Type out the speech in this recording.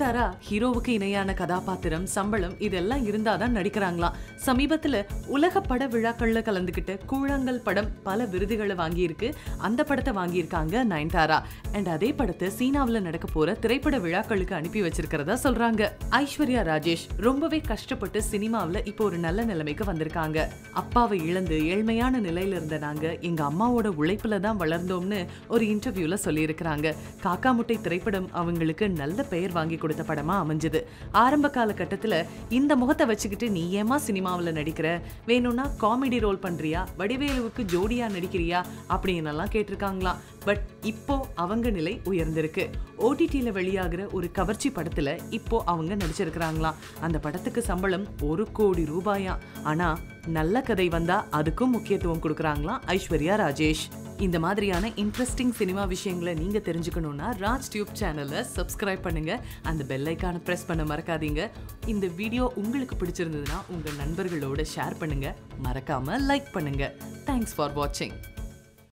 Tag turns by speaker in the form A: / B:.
A: நயன்தாரா ஹீரோவுக்கு இணையான கதாபாத்திரம் சம்பளம் இதெல்லாம் இருந்தாதான் நடிக்கிறாங்களாம் சமீபத்துல உலக பட விழாக்கள்ல கலந்துக்கிட்டு கூழாங்கல் படம் பல விருதுகளை வாங்கியிருக்கு அந்த படத்தை வாங்கியிருக்காங்க நயன்தாரா அண்ட் அதே படத்தை சீனாவுல நடக்க போற திரைப்பட விழாக்களுக்கு அனுப்பி வச்சிருக்கிறதா சொல்றாங்க ஐஸ்வர்யா ராஜேஷ் ரொம்பவே கஷ்டப்பட்டு சினிமாவுல இப்போ ஒரு நல்ல நிலைமைக்கு வந்திருக்காங்க அப்பாவை இழந்து ஏழ்மையான நிலையில இருந்த நாங்க எங்க அம்மாவோட உழைப்புல தான் வளர்ந்தோம்னு ஒரு இன்டர்வியூல சொல்லியிருக்கிறாங்க காக்கா முட்டை திரைப்படம் அவங்களுக்கு நல்ல பெயர் வாங்கி கொடுத்த படமா அமைஞ்சது ஆரம்ப காலகட்டத்துல இந்த முகத்தை வச்சுக்கிட்டு நீ ஏமா சினிமாவுல நடிக்கிற வேணும்னா காமெடி ரோல் பண்றியா வடிவேலுவுக்கு ஜோடியா நடிக்கிறியா அப்படின்னு எல்லாம் கேட்டிருக்காங்களாம் பட் இப்போ அவங்க நிலை உயர்ந்திருக்கு ஓடிடியில வெளியாகிற ஒரு கவர்ச்சி படத்துல இப்போ அவங்க நடிச்சிருக்கிறாங்களாம் அந்த படத்துக்கு சம்பளம் ஒரு கோடி ரூபாயா ஆனா நல்ல கதை வந்தா அதுக்கும் முக்கியத்துவம் கொடுக்கறாங்களாம் ஐஸ்வர்யா ராஜேஷ் இந்த மாதிரியான இன்ட்ரெஸ்டிங் சினிமா விஷயங்களை நீங்க தெரிஞ்சுக்கணும்னா ராஜ் டியூப் சேனலை சப்ஸ்கிரைப் பண்ணுங்க அந்த பெல் ஐக்கானை பிரஸ் பண்ண மறக்காதீங்க இந்த வீடியோ உங்களுக்கு பிடிச்சிருந்ததுன்னா உங்க நண்பர்களோட ஷேர் பண்ணுங்க மறக்காம லைக் பண்ணுங்க தேங்க்ஸ் ஃபார் வாட்சிங்